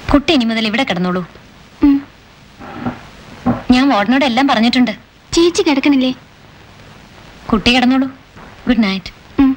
കുട്ടി ഇനി മുതൽ ഇവിടെ കിടന്നോളൂ ഉം. ഞാൻ വാർഡനോട് എല്ലാം പറഞ്ഞിട്ടുണ്ട് ചേച്ചി കിടക്കണില്ലേ കുട്ടി കിടന്നോളൂ ഗുഡ് നൈറ്റ് ഉം.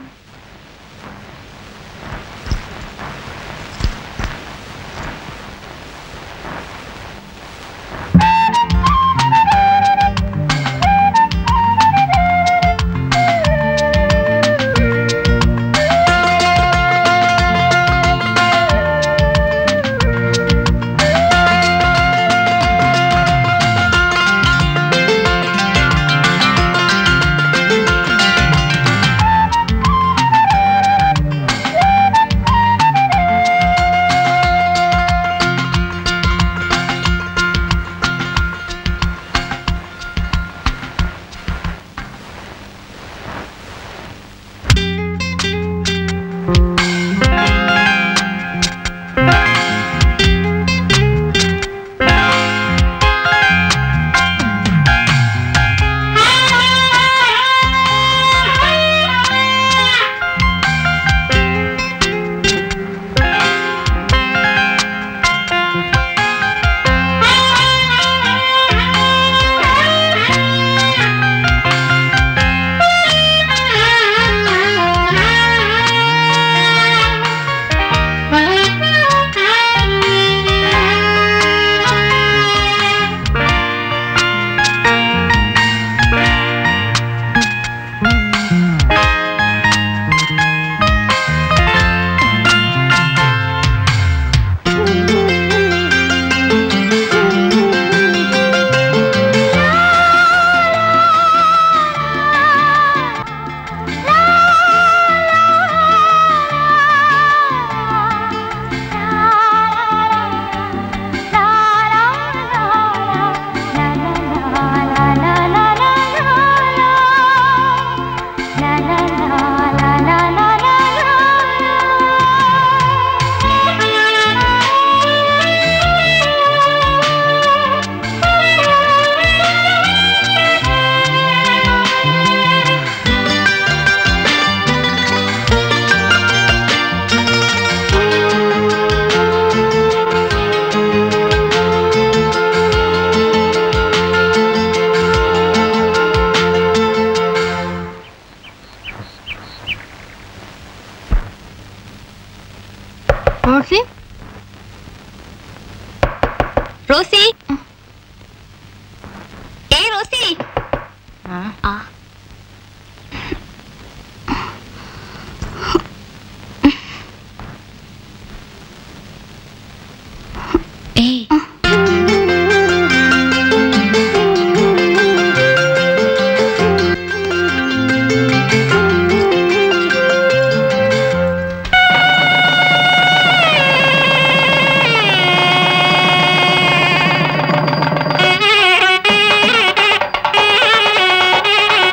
റോസി റോസി ഏയ് റോസി ആ ഏയ് ആ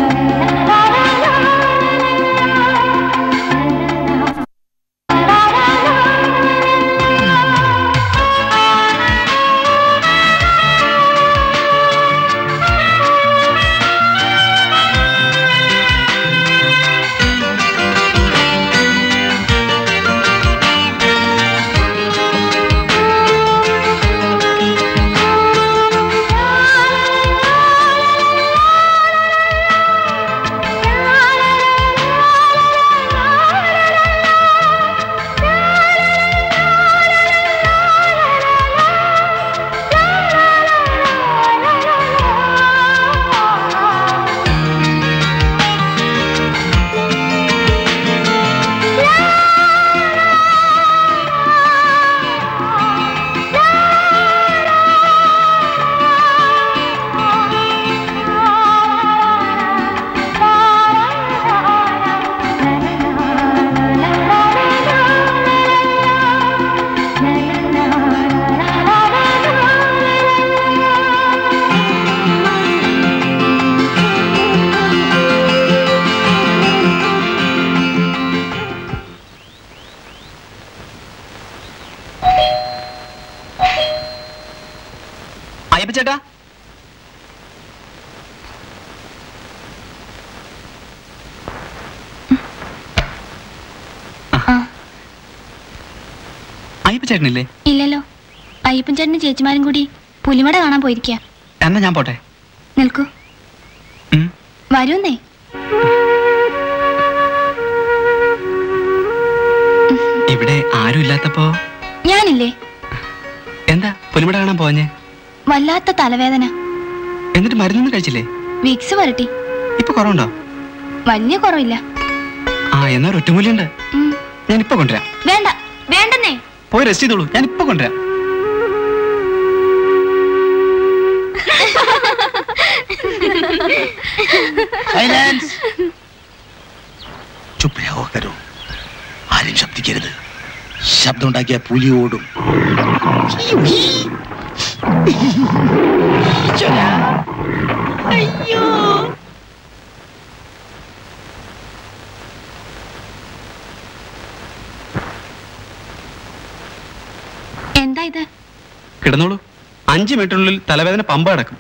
അയ്യപ്പ ചേട്ടാ ആ അയ്യപ്പ ചേട്ടനില്ലേ ഇല്ലല്ലോ അയ്യപ്പൻ ചേട്ടനും ചേച്ചിമാരും കൂടി പുലിമട കാണാൻ പോയിരിക്കുക എന്നാ ഞാൻ പോട്ടെ നിൽക്കൂ ഉം. വരൂന്നേ ഇവിടെ ആരും ഇല്ലാത്തപ്പോ ഞാനില്ലേ എന്താ പുലിമട കാണാൻ പോഞ്ഞേ വല്ലാത്ത തലവേദന എന്നിട്ട് മരുന്നൊന്നും കഴിച്ചില്ലേ വിക്സ് വരട്ടി ഇപ്പൊ കുറവുണ്ടോ വലിയ കുറവില്ല ആ എന്നാ ഒരു ഒറ്റമൂലിയുണ്ട് ഉം. ഞാൻ ഇപ്പൊ കൊണ്ടുവരാം വേണ്ട വേണ്ടെന്നേ പോയി റെസ്റ്റ് ചെയ്തോളൂ ഞാൻ ഇപ്പൊ കൊണ്ടുവരാം സൈലൻസ് ചുപ്പ് രഹോ കരോ ആരും ശബ്ദിക്കരുത് ശബ്ദം ഉണ്ടാക്കിയ പുലി ഓടും എന്താ ഇത് കിടന്നോളൂ അഞ്ച് മിനിറ്റിനുള്ളിൽ തലവേദന പമ്പ അടക്കും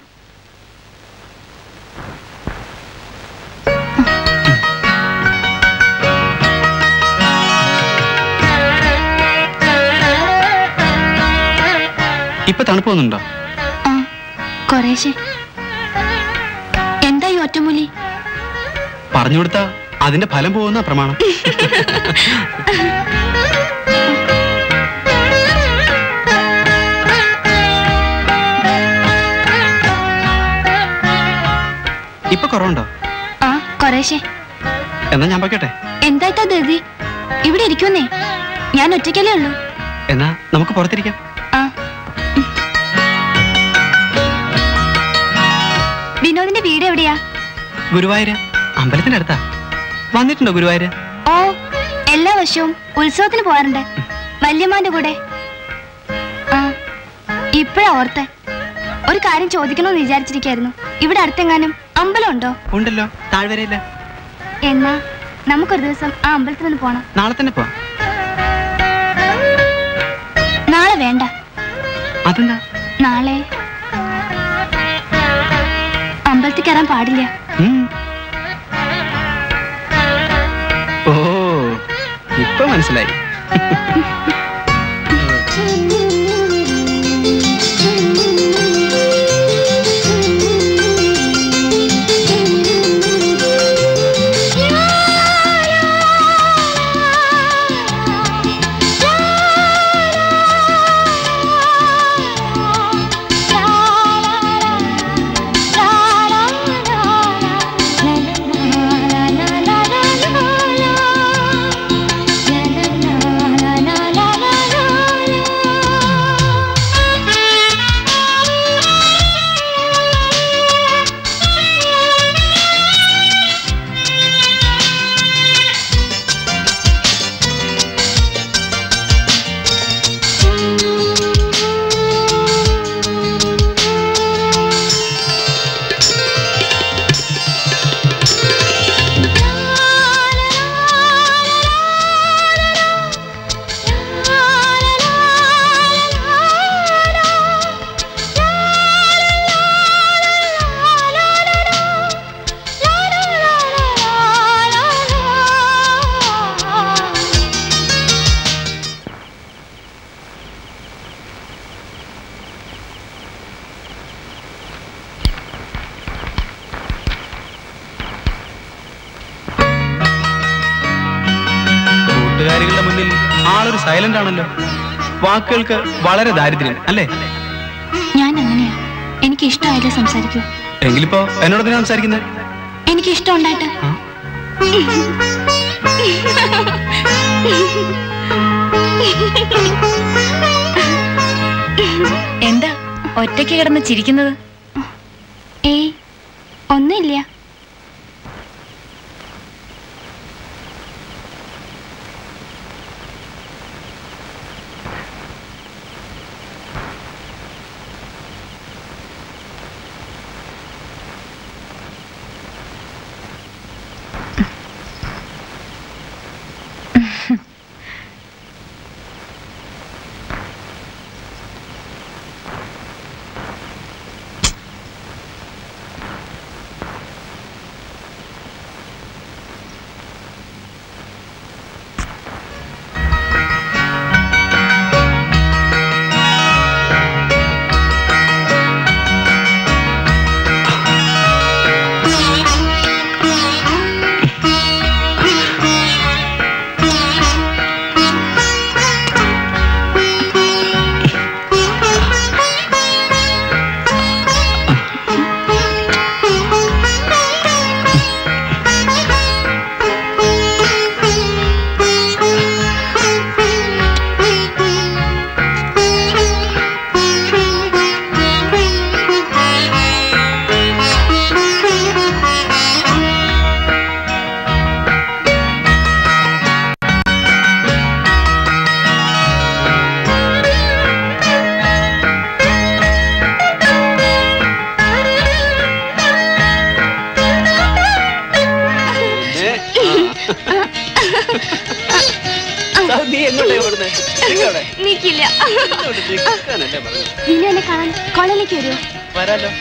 ഇപ്പൊ തണുപ്പ് വന്നുണ്ടോ ആ കുറേശ്ശെ എന്താ ഈ ഒറ്റമൂലി പറഞ്ഞു കൊടുത്താ അതിന്റെ ഫലം പോകുന്ന പ്രമാണം ഇപ്പൊ കുറവുണ്ടോ ആ കുറേശ്ശെ എന്നാ ഞാൻ പൊയ്ക്കട്ടെ എന്താ ഇത്താ ധൃതി ഇവിടെ ഇരിക്കുന്നേ ഞാൻ ഒറ്റയ്ക്കല്ലേ ഉള്ളൂ എന്നാ നമുക്ക് പുറത്തിരിക്കാം ആ വിനോദിന്റെ വീട് എവിടെയാ ഗുരുവായൂര് അമ്പലത്തിന്റെ അടുത്താ വന്നിട്ടുണ്ടോ ഗുരുവായൂര് ഓ എല്ലാ വർഷവും ഉത്സവത്തിന് പോകാറുണ്ട് വല്യമ്മാന്റെ കൂടെ ആ ഇപ്പഴാ ഓർത്തെ ഒരു കാര്യം ചോദിക്കണമെന്ന് വിചാരിച്ചിരിക്കായിരുന്നു ഇവിടെ അടുത്തെങ്ങാനും അമ്പലം ഉണ്ടോ ഉണ്ടല്ലോ താഴ്വരയില്ല എന്നാ നമുക്കൊരു ദിവസം ആ അമ്പലത്തിൽ നിന്ന് പോണം നാളെ തന്നെ പോവാം നാളെ വേണ്ട അതെന്താ നാളെ അമ്പലത്തിൽ കയറാൻ പാടില്ല ഉം. ഓ ഇപ്പൊ മനസ്സിലായി la la la la la കാര്യങ്ങളുടെ മുന്നിൽ ആളൊരു സൈലന്റ് ആണല്ലോ വാക്കുകൾക്ക് വളരെ ദാരിദ്ര്യം അല്ലേ ഞാൻ അങ്ങനെയാ എനിക്ക് ഇഷ്ടമായില്ല സംസാരിക്കൂ എങ്കിലിപ്പോ എന്നോട് തന്നെ സംസാരിക്കുന്നത് എനിക്ക് ഇഷ്ടം ഉണ്ടായിട്ട് എന്താ ഒറ്റയ്ക്ക് കിടന്ന് ചിരിക്കുന്നത് ഏയ് ഒന്നുമില്ല നീ എങ്ങോട്ടേ ഓടുന്നേ എങ്ങോടെ നീക്കില്ല ഇങ്ങോട്ട് നിൽക്കാനല്ലേ പറഞ്ഞത് നീನು എന്നെ കാണാൻ കോളേജിലേക്ക് വരുമോ വരാലോ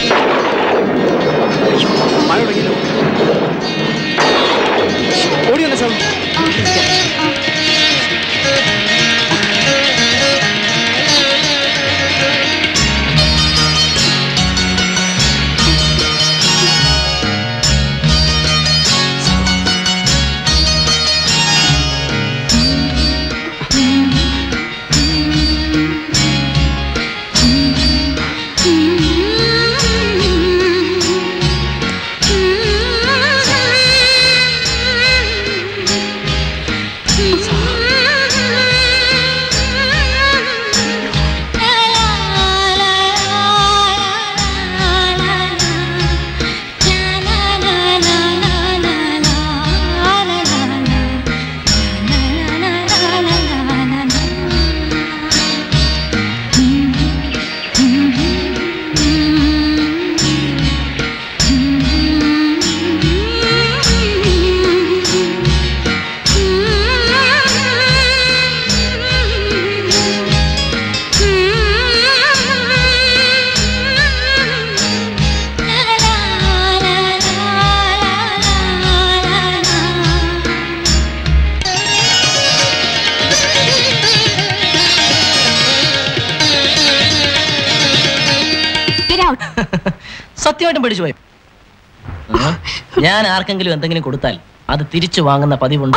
മഴ തുടങ്ങിയല്ലോ ഓടി വന്ന സൗണ്ട് Get out. സത്യമായിട്ടും പേടിച്ചു പോയി ഞാൻ ആർക്കെങ്കിലും എന്തെങ്കിലും കൊടുത്താൽ അത് തിരിച്ചു വാങ്ങുന്ന പതിവുണ്ട്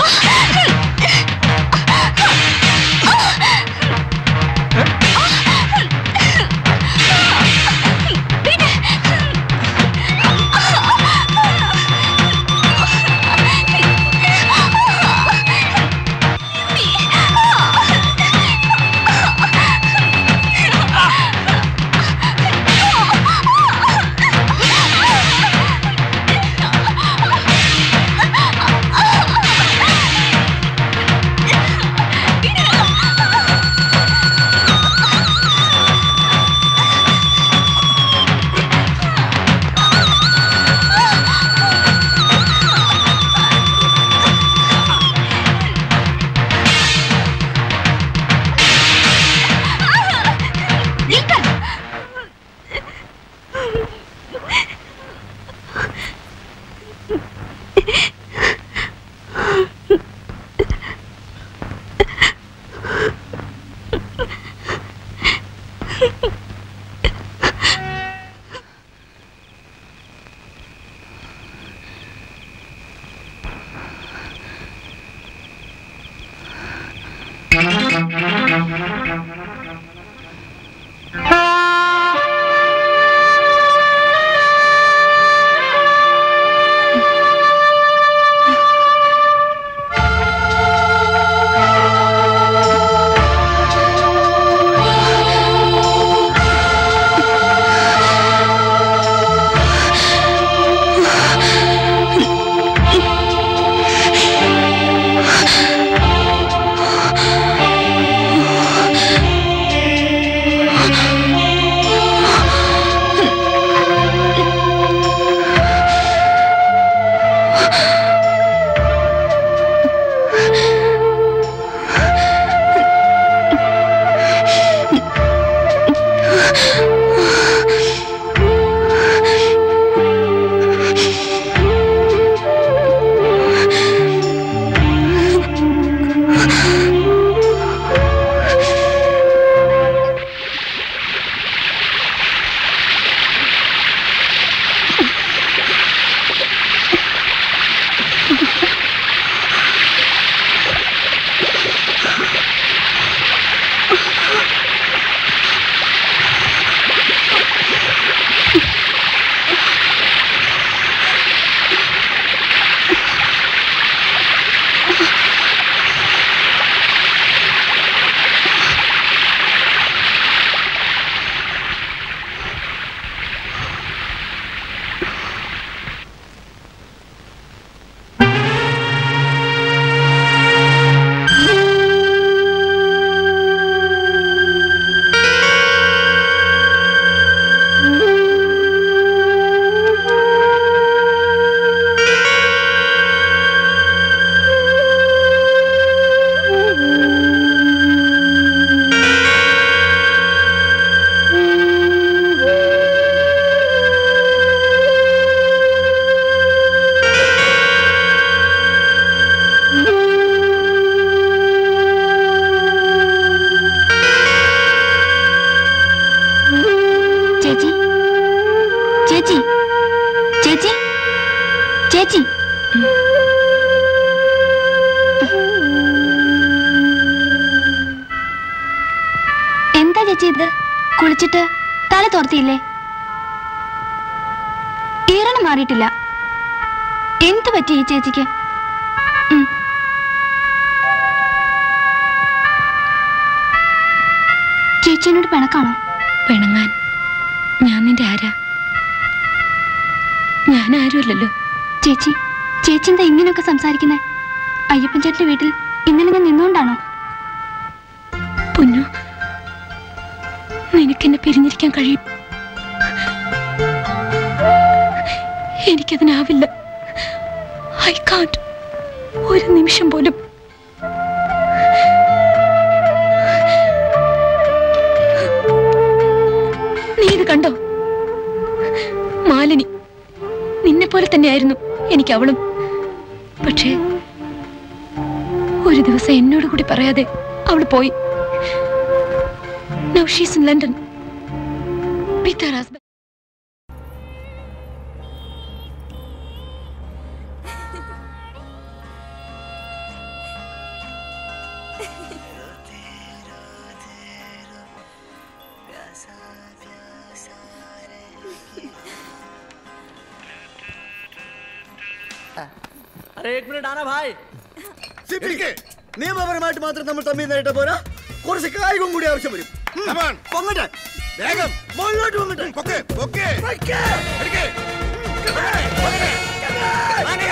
ആ ചേച്ചി ചേച്ചി ചേച്ചി ചേച്ചി എന്താ ചേച്ചി ഇത് കുളിച്ചിട്ട് തല തോർത്തിയില്ലേ ഈറന് മാറിയിട്ടില്ല എന്ത് പറ്റി ഈ ചേച്ചിക്ക് ഉം. ചേച്ചി എന്നോട് പിണക്കാണോ പിണങ്ങാൻ ഞാൻ നിന്റെ ആരാ ഞാൻ ആരുമല്ലല്ലോ ചേച്ചി ചേച്ചി എന്താ ഇങ്ങനെയൊക്കെ സംസാരിക്കുന്നേ അയ്യപ്പൻ ചേട്ടന്റെ വീട്ടിൽ ഇന്നലെ ഞാൻ നിന്നുകൊണ്ടാണോ പൊന്നു നിനക്കെന്നെ പിരിഞ്ഞിരിക്കാൻ കഴിയും എനിക്കതിനാവില്ല ഐ കാണ്ട് ഒരു നിമിഷം പോലും നീ ഇത് കണ്ടോ മാലിനി നിന്നെ പോലെ തന്നെയായിരുന്നു എനിക്ക് അവളും പക്ഷേ ഒരു ദിവസം എന്നോട് കൂടി പറയാതെ അവൾ പോയി Now she's in London with her husband. अरे एक मिनट आना भाई നിയമപരമായിട്ട് മാത്രം നമ്മൾ തമ്മിൽ നേരിട്ട പോരാ കുറച്ച് കായികം കൂടി ആവശ്യം വരും ഉം. പൊങ്ങട്ടെ വേഗം മുകളിലോട്ട് പൊങ്ങട്ടെ പൊക്കെ പൊക്കെ